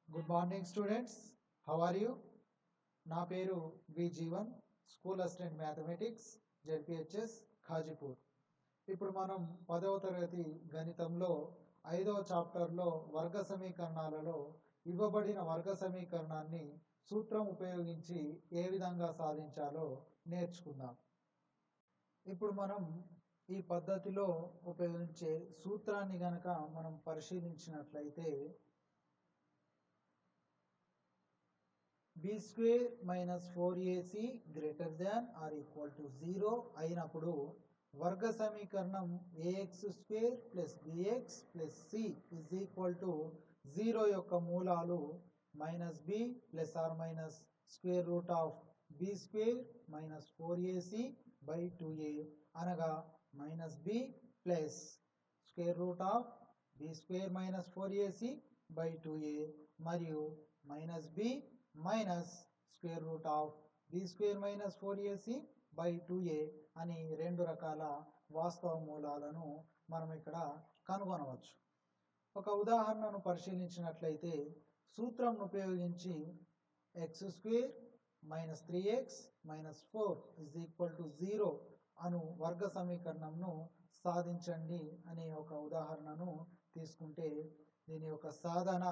good morning students how are you నా పేరు V Jeevan school assistant mathematics ZPHS Khajipur ఇప్పుడు మనం పదవ తరగతి గణితంలో ఐదవ చాప్టర్లో వర్గ సమీకరణాలలో ఇవ్వబడిన వర్గ సమీకరణాన్ని సూత్రం ఉపయోగించి ఏ విధంగా సాధించాలో నేర్చుకుందాం ఇప్పుడు మనం ఈ పద్ధతిలో ఉపయోగించే సూత్రాన్ని గనక మనం పరిశీలించినట్లయితే B square minus four AC greater than or equal to zero అయినప్పుడు వర్గ సమీకరణం AX square plus BX plus C is equal to zero యొక్క మూలాలు minus B plus or minus square root of B square minus four AC by two A అనగా minus B plus square root of B square minus four AC by two A మరియు minus B minus square root of B square minus four AC by two A అని రెండు రకాల వాస్తవ మూలాలను మనం ఇక్కడ కనుగొనవచ్చు ఒక ఉదాహరణను పరిశీలించినట్లయితే సూత్రం ఉపయోగించి X square minus three X minus four is equal to zero అను వర్గ సమీకరణంను సాధించండి అనే ఒక ఉదాహరణను తీసుకుంటే దీని యొక్క సాధన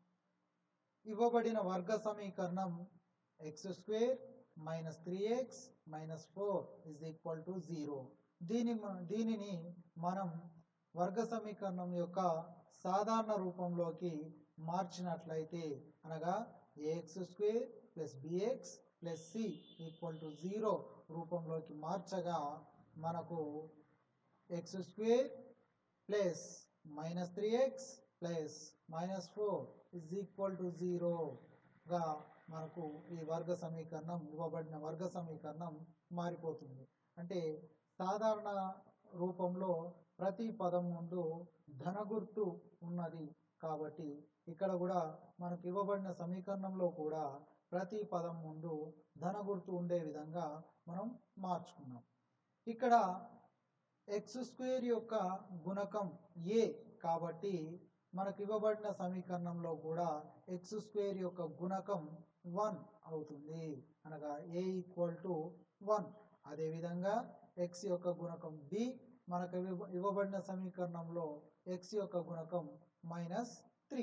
ఇవ్వబడిన వర్గ సమీకరణం X square minus three X minus four is equal to zero దీని మ- దీనిని మనం వర్గ సమీకరణం యొక్క సాధారణ రూపంలోకి మార్చినట్లయితే అనగా AX square plus BX plus C equal to zero రూపంలోకి మార్చగా మనకు X square plus minus three X plus minus four is equal to జీరోగా మనకు ఈ వర్గ సమీకరణం ఇవ్వబడిన వర్గ సమీకరణం మారిపోతుంది అంటే సాధారణ రూపంలో ప్రతి పదం ముందు ధన గుర్తు ఉన్నది కాబట్టి ఇక్కడ కూడా మనకు ఇవ్వబడిన సమీకరణంలో కూడా ప్రతి పదం ముందు ధన గుర్తు ఉండే విధంగా మనం మార్చుకున్నాం ఇక్కడ ఎక్స్ స్క్వేర్ యొక్క గుణకం ఏ కాబట్టి మనకు ఇవ్వబడిన సమీకరణంలో కూడా ఎక్స్ స్క్వేర్ యొక్క గుణకం వన్ అవుతుంది అనగా ఏ ఈక్వల్ టు వన్ అదేవిధంగా ఎక్స్ యొక్క గుణకం బి మనకు ఇవ్వ- ఇవ్వబడిన సమీకరణంలో ఎక్స్ యొక్క గుణకం మైనస్ త్రీ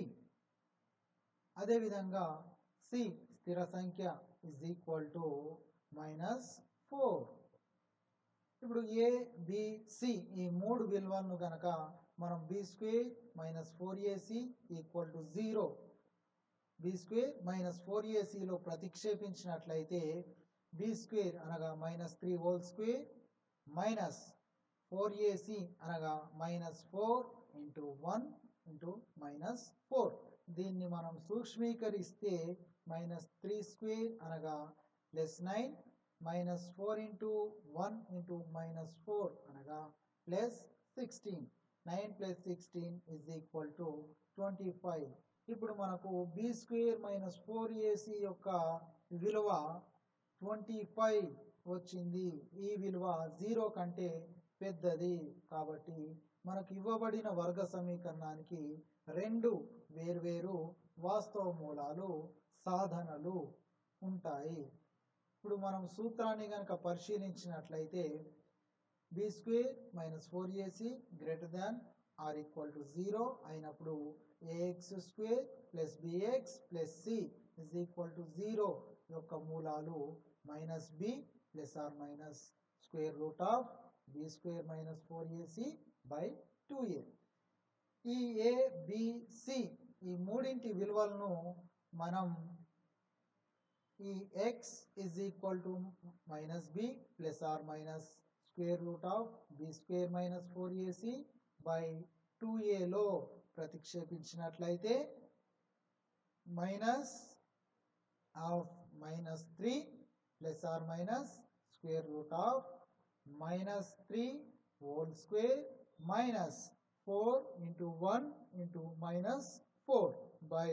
అదేవిధంగా సి స్థిర సంఖ్య is equal to minus four ఇప్పుడు ఏ బి సి ఈ మూడు విలువలను గనక మనం B square minus four AC equal to zero B square minus four ఏసీలో ప్రతిక్షేపించినట్లయితే బి స్క్వేర్ అనగా minus three whole square minus four AC అనగా minus four into one into minus four దీన్ని మనం సూక్ష్మీకరిస్తే మైనస్ త్రీ స్క్వేర్ అనగా plus nine minus four into one into minus four అనగా plus sixteen nine plus sixteen is equal to twenty five ఇప్పుడు మనకు B square minus four AC యొక్క విలువ twenty five వచ్చింది ఈ విలువ జీరో కంటే పెద్దది కాబట్టి మనకు ఇవ్వబడిన వర్గ సమీకరణానికి రెండు వేర్వేరు వాస్తవ మూలాలు సాధనలు ఉంటాయి ఇప్పుడు మనం సూత్రాన్ని కనుక పరిశీలించినట్లయితే B square minus four AC greater than or equal to zero అయినప్పుడు AX square plus BX plus C is equal to zero యొక్క మూలాలు minus B plus or minus square root of B square minus four AC by two A ఈ A B C ఈ మూడింటి విలువలను మనం ఈ X is equal to minus B plus or minus square root of B square minus four AC by two ఏలో ప్రతిక్షేపించినట్లయితే minus of minus three plus or minus square root of minus three whole square minus four into one into minus four by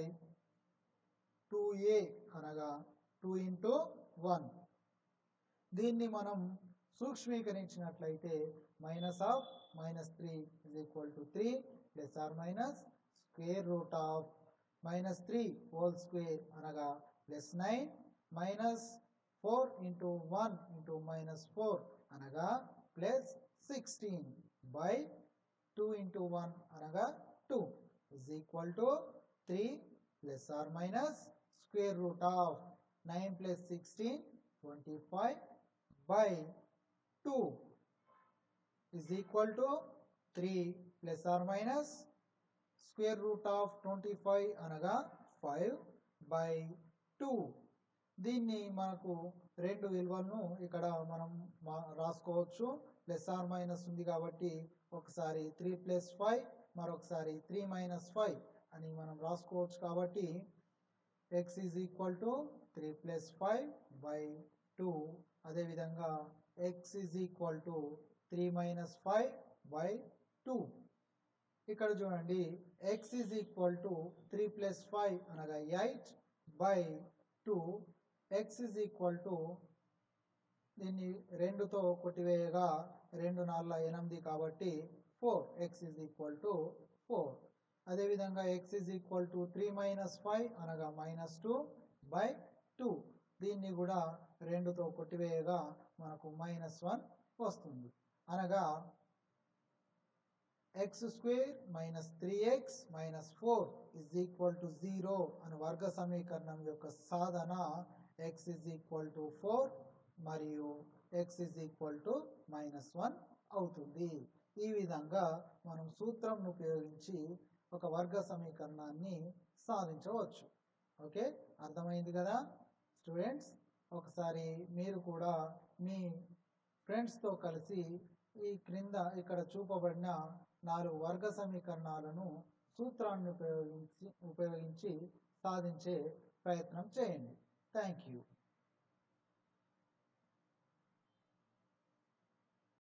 two A అనగా two into one దీన్ని మనం సూక్ష్మీకరించినట్లయితే minus of minus three is equal to three plus or minus square root of minus three whole square అనగా plus nine minus four into one into minus four అనగా plus sixteen by two into one అనగా two is equal to three plus or minus square root of nine plus sixteen twenty five by two is equal to 3 plus or minus square root of 25 అనగా 5 by 2 దీన్ని మనకు రెండు విలువలను ఇక్కడ మనం మా- రాసుకోవచ్చు ప్లస్ ఆర్ మైనస్ ఉంది కాబట్టి ఒకసారి త్రీ ప్లస్ ఫైవ్ మరొకసారి త్రీ మైనస్ ఫైవ్ అని మనం రాసుకోవచ్చు కాబట్టి X is equal to three plus five by two అదేవిధంగా X is equal to three minus five by two ఇక్కడ చూడండి X is equal to three plus five అనగా eight by two X is equal to దీన్ని రెండుతో కొట్టివేయగా రెండు నాలుగు ఎనిమిది కాబట్టి four X is equal to four అదేవిధంగా X is equal to three minus five అనగా మైనస్ టూ బై టూ దీన్ని కూడా రెండుతో కొట్టివేయగా మనకు మైనస్ వన్ వస్తుంది అనగా X square minus three X minus four is equal to zero అని వర్గ సమీకరణం యొక్క సాధన X is equal to four మరియు X is equal to minus one అవుతుంది ఈ విధంగా మనం సూత్రంను ఉపయోగించి ఒక వర్గ సమీకరణాన్ని సాధించవచ్చు ఓకే అర్థమైంది కదా స్టూడెంట్స్ ఒకసారి మీరు కూడా మీ ఫ్రెండ్స్తో కలిసి ఈ క్రింద ఇక్కడ చూపబడిన నాలుగు వర్గ సమీకరణాలను సూత్రాన్ని ఉపయోగించి ఉపయోగించి సాధించే ప్రయత్నం చేయండి థ్యాంక్ యూ